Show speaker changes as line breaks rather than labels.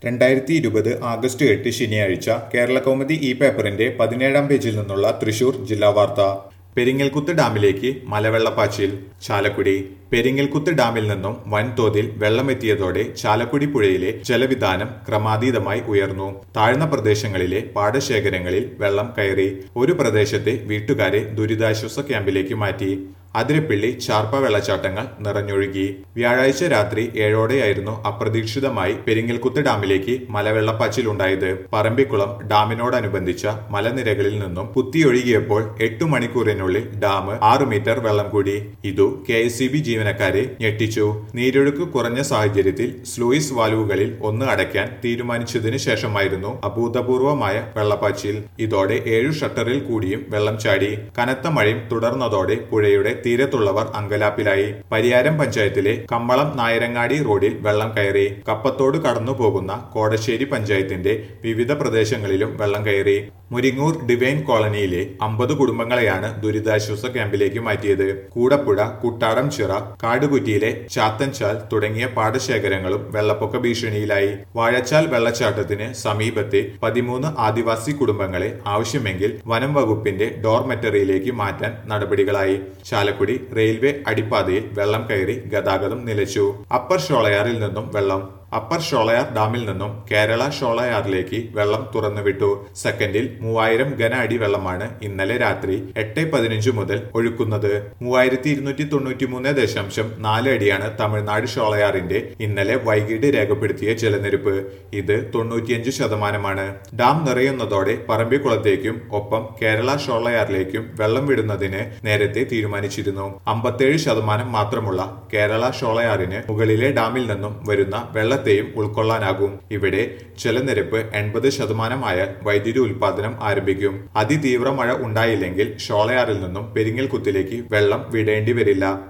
രണ്ടായിരത്തി ഇരുപത് ആഗസ്റ്റ് എട്ട് ശനിയാഴ്ച കേരളകൗമുദി ഈ പേപ്പറിന്റെ പതിനേഴാം പേജിൽ നിന്നുള്ള തൃശൂർ ജില്ലാ വാർത്ത പെരിങ്ങൽകുത്ത് ഡാമിലേക്ക് മലവെള്ളപ്പാച്ചിൽ ചാലക്കുടി പെരിങ്ങൽകുത്ത് ഡാമിൽ നിന്നും വൻതോതിൽ വെള്ളമെത്തിയതോടെ ചാലക്കുടി പുഴയിലെ ജലവിധാനം ക്രമാതീതമായി ഉയർന്നു താഴ്ന്ന പ്രദേശങ്ങളിലെ പാടശേഖരങ്ങളിൽ വെള്ളം കയറി ഒരു പ്രദേശത്തെ വീട്ടുകാരെ ദുരിതാശ്വാസ ക്യാമ്പിലേക്ക് മാറ്റി അതിരപ്പിള്ളി ചാർപ്പ വെള്ളച്ചാട്ടങ്ങൾ നിറഞ്ഞൊഴുകി വ്യാഴാഴ്ച രാത്രി ഏഴോടെയായിരുന്നു അപ്രതീക്ഷിതമായി പെരിങ്ങൽകുത്ത് ഡാമിലേക്ക് മലവെള്ളപ്പാച്ചിലുണ്ടായത് പറമ്പിക്കുളം ഡാമിനോടനുബന്ധിച്ച മലനിരകളിൽ നിന്നും കുത്തിയൊഴുകിയപ്പോൾ എട്ടു മണിക്കൂറിനുള്ളിൽ ഡാം ആറ് മീറ്റർ വെള്ളം കൂടി ഇതു കെ എസ് ജീവനക്കാരെ ഞെട്ടിച്ചു നീരൊഴുക്ക് കുറഞ്ഞ സാഹചര്യത്തിൽ സ്ലൂയിസ് വാൽവുകളിൽ ഒന്ന് അടയ്ക്കാൻ തീരുമാനിച്ചതിനു ശേഷമായിരുന്നു അഭൂതപൂർവമായ വെള്ളപ്പാച്ചിൽ ഇതോടെ ഏഴു ഷട്ടറിൽ കൂടിയും വെള്ളം ചാടി കനത്ത മഴയും തുടർന്നതോടെ പുഴയുടെ തീരത്തുള്ളവർ അങ്കലാപ്പിലായി പരിയാരം പഞ്ചായത്തിലെ കമ്പളം നായരങ്ങാടി റോഡിൽ വെള്ളം കയറി കപ്പത്തോട് കടന്നു പോകുന്ന കോടശ്ശേരി പഞ്ചായത്തിന്റെ വിവിധ പ്രദേശങ്ങളിലും വെള്ളം കയറി മുരിങ്ങൂർ ഡിവൈൻ കോളനിയിലെ അമ്പത് കുടുംബങ്ങളെയാണ് ദുരിതാശ്വാസ ക്യാമ്പിലേക്ക് മാറ്റിയത് കൂടപ്പുഴ കുട്ടാടം ചിറ കാടുകുറ്റിയിലെ ചാത്തൻചാൽ തുടങ്ങിയ പാടശേഖരങ്ങളും വെള്ളപ്പൊക്ക ഭീഷണിയിലായി വാഴച്ചാൽ വെള്ളച്ചാട്ടത്തിന് സമീപത്തെ പതിമൂന്ന് ആദിവാസി കുടുംബങ്ങളെ ആവശ്യമെങ്കിൽ വനം വകുപ്പിന്റെ ഡോർമെറ്ററിയിലേക്ക് മാറ്റാൻ നടപടികളായി ചാലക്കുടി റെയിൽവേ അടിപ്പാതയിൽ വെള്ളം കയറി ഗതാഗതം നിലച്ചു അപ്പർ ഷോളയാറിൽ നിന്നും വെള്ളം അപ്പർ ഷോളയാർ ഡാമിൽ നിന്നും കേരള ഷോളയാറിലേക്ക് വെള്ളം തുറന്നുവിട്ടു സെക്കൻഡിൽ മൂവായിരം ഘന അടി വെള്ളമാണ് ഇന്നലെ രാത്രി എട്ട് പതിനഞ്ച് മുതൽ ഒഴുക്കുന്നത് മൂവായിരത്തി ഇരുന്നൂറ്റി തൊണ്ണൂറ്റി മൂന്ന് ദശാംശം നാല് അടിയാണ് തമിഴ്നാട് ഷോളയാറിന്റെ ഇന്നലെ വൈകിട്ട് രേഖപ്പെടുത്തിയ ജലനിരപ്പ് ഇത് തൊണ്ണൂറ്റിയഞ്ച് ശതമാനമാണ് ഡാം നിറയുന്നതോടെ പറമ്പിക്കുളത്തേക്കും ഒപ്പം കേരള ഷോളയാറിലേക്കും വെള്ളം വിടുന്നതിന് നേരത്തെ തീരുമാനിച്ചിരുന്നു അമ്പത്തേഴ് ശതമാനം മാത്രമുള്ള കേരള ഷോളയാറിന് മുകളിലെ ഡാമിൽ നിന്നും വരുന്ന വെള്ളത്തെയും ഉൾക്കൊള്ളാനാകും ഇവിടെ ജലനിരപ്പ് എൺപത് ശതമാനമായാൽ വൈദ്യുതി ഉൽപാദനം ആരംഭിക്കും അതിതീവ്ര മഴ ഉണ്ടായില്ലെങ്കിൽ ഷോളയാറിൽ നിന്നും പെരിങ്ങൽകുത്തിലേക്ക് വെള്ളം വിടേണ്ടി വരില്ല